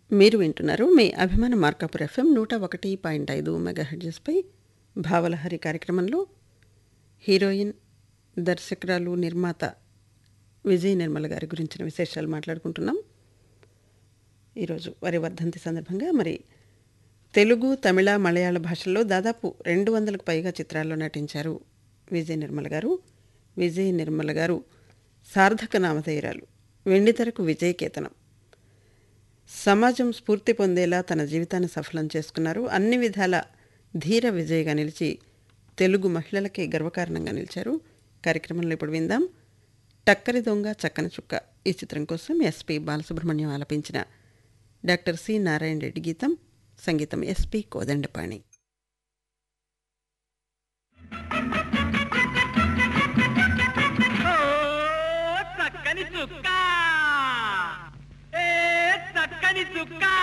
మీరు వింటున్నారు మీ అభిమాన మార్కాపుర్ ఎఫ్ఎం నూట ఒకటి పాయింట్ ఐదు మెగాహెడ్జెస్పై భావలహరి కార్యక్రమంలో హీరోయిన్ దర్శకురాలు నిర్మాత విజయ్ నిర్మల గారి గురించిన విశేషాలు మాట్లాడుకుంటున్నాం ఈరోజు వారి వర్ధంతి సందర్భంగా మరి తెలుగు తమిళ మలయాళ భాషల్లో దాదాపు రెండు వందలకు పైగా చిత్రాల్లో నటించారు విజయ్ నిర్మల గారు విజయ్ నిర్మల గారు సార్థక నామధేయురాలు వెండితెరకు విజయకేతనం సమాజం స్ఫూర్తి పొందేలా తన జీవితాన్ని సఫలం చేసుకున్నారు అన్ని విధాల ధీర విజయ్గా నిలిచి తెలుగు మహిళలకి గర్వకారణంగా నిలిచారు కార్యక్రమంలో ఇప్పుడు విందాం టక్కరి దొంగ చక్కని చుక్క ఈ చిత్రం కోసం ఎస్పి బాలసుబ్రహ్మణ్యం ఆలపించిన డాక్టర్ సి నారాయణ రెడ్డి గీతం సంగీతం ఎస్పి కోదండపాణి ఓ చక్కని చుక్క ఏ చక్కని చుక్క